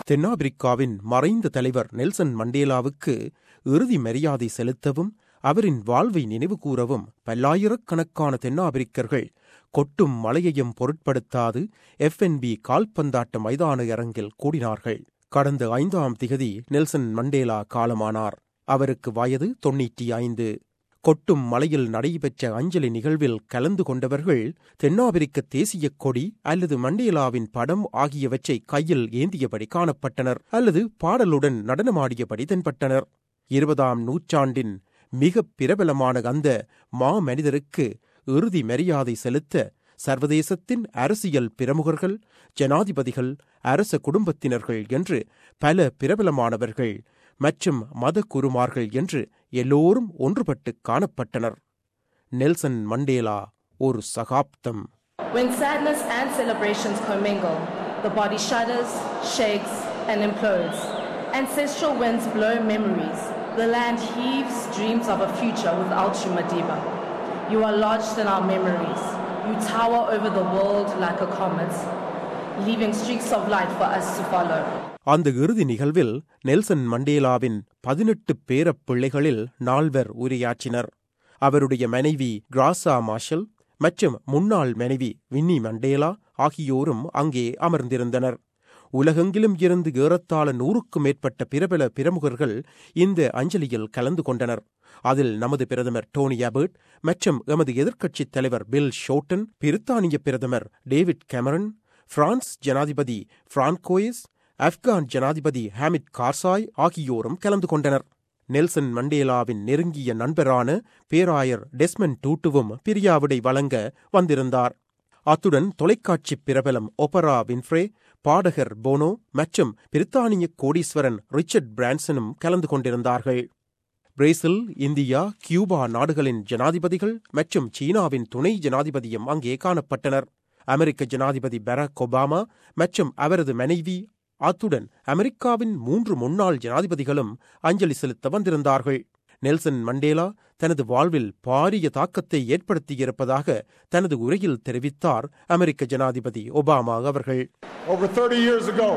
தென்னாப்பிரிக்காவின் மறைந்த தலைவர் நெல்சன் மண்டேலாவுக்கு இறுதி மரியாதை செலுத்தவும் அவரின் வாழ்வை நினைவுகூரவும் பல்லாயிரக்கணக்கான தென்னாப்பிரிக்கர்கள் கொட்டும் மழையையும் பொருட்படுத்தாது எஃப்என்பி கால்பந்தாட்ட மைதான அரங்கில் கூடினார்கள் கடந்த ஐந்தாம் திகதி நெல்சன் மண்டேலா காலமானார் அவருக்கு வயது தொன்னூற்றி ஐந்து கொட்டும் மலையில் நடைபெற்ற அஞ்சலி நிகழ்வில் கலந்து கொண்டவர்கள் தென்னாப்பிரிக்க தேசியக் கொடி அல்லது மண்டேலாவின் படம் ஆகியவற்றை கையில் ஏந்தியபடி காணப்பட்டனர் அல்லது பாடலுடன் நடனமாடியபடி தென்பட்டனர் இருபதாம் நூற்றாண்டின் மிக பிரபலமான அந்த மா மனிதருக்கு இறுதி மரியாதை செலுத்த சர்வதேசத்தின் அரசியல் பிரமுகர்கள் ஜனாதிபதிகள் அரச குடும்பத்தினர்கள் என்று பல பிரபலமானவர்கள் மற்றும் மத குருமார்கள் என்று எல்லோரும் ஒன்றுபட்டு காணப்பட்டனர் நெல்சன் மண்டேலா ஒரு சகாப்தம் When sadness and celebrations commingle, the body shudders, shakes, and implodes. Ancestral winds blow memories. The land heaves dreams of a future without you, Madiba. You are lodged in our memories. You tower over the world like a comet, leaving streaks of light for us to follow. அந்த இறுதி நிகழ்வில் Nelson மண்டேலாவின் பதினெட்டு பேரப் பிள்ளைகளில் நால்வர் உரையாற்றினர் அவருடைய மனைவி கிராசா marshal மற்றும் முன்னாள் மனைவி வின்னி மண்டேலா ஆகியோரும் அங்கே அமர்ந்திருந்தனர் உலகெங்கிலும் இருந்து ஏறத்தாழ நூறுக்கும் மேற்பட்ட பிரபல பிரமுகர்கள் இந்த அஞ்சலியில் கலந்து கொண்டனர் அதில் நமது பிரதமர் டோனி அபர்ட் மற்றும் எமது எதிர்க்கட்சித் தலைவர் பில் ஷோட்டன் பிரித்தானிய பிரதமர் டேவிட் கேமரன் பிரான்ஸ் ஜனாதிபதி பிரான்கோயிஸ் ஆப்கான் ஜனாதிபதி ஹாமித் கார்சாய் ஆகியோரும் கலந்து கொண்டனர் நெல்சன் மண்டேலாவின் நெருங்கிய நண்பரான பேராயர் டெஸ்மன் டூட்டுவும் பிரியாவிடை வழங்க வந்திருந்தார் அத்துடன் தொலைக்காட்சி பிரபலம் ஒபரா வின்ஃப்ரே பாடகர் போனோ மற்றும் பிரித்தானிய கோடீஸ்வரன் ரிச்சர்ட் பிரான்சனும் கலந்து கொண்டிருந்தார்கள் பிரேசில் இந்தியா கியூபா நாடுகளின் ஜனாதிபதிகள் மற்றும் சீனாவின் துணை ஜனாதிபதியும் அங்கே காணப்பட்டனர் அமெரிக்க ஜனாதிபதி பராக் ஒபாமா மற்றும் அவரது மனைவி அத்துடன் அமெரிக்காவின் மூன்று முன்னாள் ஜனாதிபதிகளும் அஞ்சலி செலுத்த வந்திருந்தார்கள் நெல்சன் மண்டேலா தனது வாழ்வில் பாரிய தாக்கத்தை ஏற்படுத்தியிருப்பதாக தனது உரையில் தெரிவித்தார் அமெரிக்க ஜனாதிபதி ஒபாமா அவர்கள் Over 30 years ago,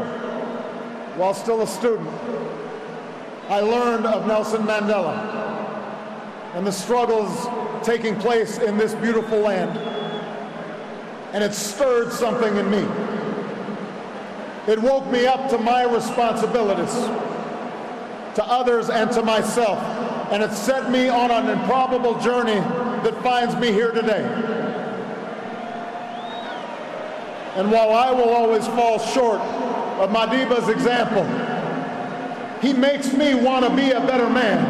while still a student, I learned of Nelson Mandela and the struggles taking place in this beautiful land. And it stirred something in me. It woke me up to my responsibilities, to others, and to myself. And it set me on an improbable journey that finds me here today. And while I will always fall short of Madiba's example, he makes me want to be a better man.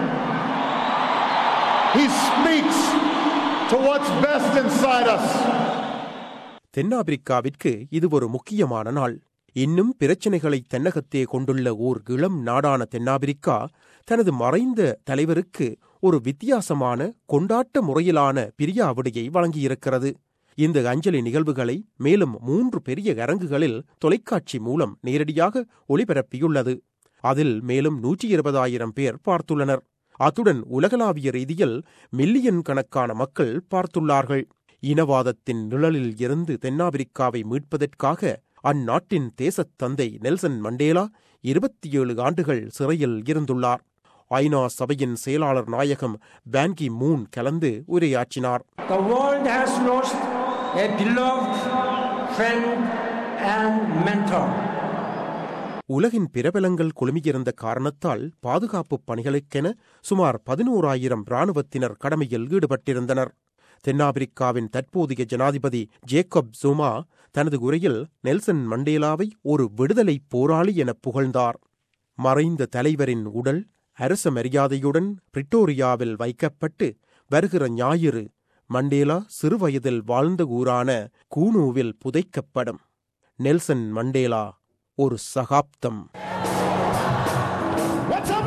He speaks to what's best inside us. தென்னாப்பிரிக்காவிற்கு இது ஒரு முக்கியமான நாள் இன்னும் பிரச்சனைகளை தென்னகத்தே கொண்டுள்ள ஓர் இளம் நாடான தென்னாப்பிரிக்கா தனது மறைந்த தலைவருக்கு ஒரு வித்தியாசமான கொண்டாட்ட முறையிலான பிரியாவிடையை வழங்கியிருக்கிறது இந்த அஞ்சலி நிகழ்வுகளை மேலும் மூன்று பெரிய அரங்குகளில் தொலைக்காட்சி மூலம் நேரடியாக ஒளிபரப்பியுள்ளது அதில் மேலும் நூற்றி இருபதாயிரம் பேர் பார்த்துள்ளனர் அத்துடன் உலகளாவிய ரீதியில் மில்லியன் கணக்கான மக்கள் பார்த்துள்ளார்கள் இனவாதத்தின் நிழலில் இருந்து தென்னாப்பிரிக்காவை மீட்பதற்காக அந்நாட்டின் தேசத் தந்தை நெல்சன் மண்டேலா இருபத்தி ஏழு ஆண்டுகள் சிறையில் இருந்துள்ளார் ஐநா சபையின் செயலாளர் நாயகம் பான்கி மூன் கலந்து உரையாற்றினார் The world has lost a beloved friend and mentor. உலகின் பிரபலங்கள் குழுமியிருந்த காரணத்தால் பாதுகாப்புப் பணிகளுக்கென சுமார் பதினோராயிரம் இராணுவத்தினர் கடமையில் ஈடுபட்டிருந்தனர் தென்னாப்பிரிக்காவின் தற்போதைய ஜனாதிபதி ஜேக்கப் ஜுமா தனது உரையில் நெல்சன் மண்டேலாவை ஒரு விடுதலை போராளி என புகழ்ந்தார் மறைந்த தலைவரின் உடல் அரச மரியாதையுடன் பிரிட்டோரியாவில் வைக்கப்பட்டு வருகிற ஞாயிறு மண்டேலா சிறுவயதில் வாழ்ந்த ஊரான கூனூவில் புதைக்கப்படும் நெல்சன் மண்டேலா ஒரு சகாப்தம் What time?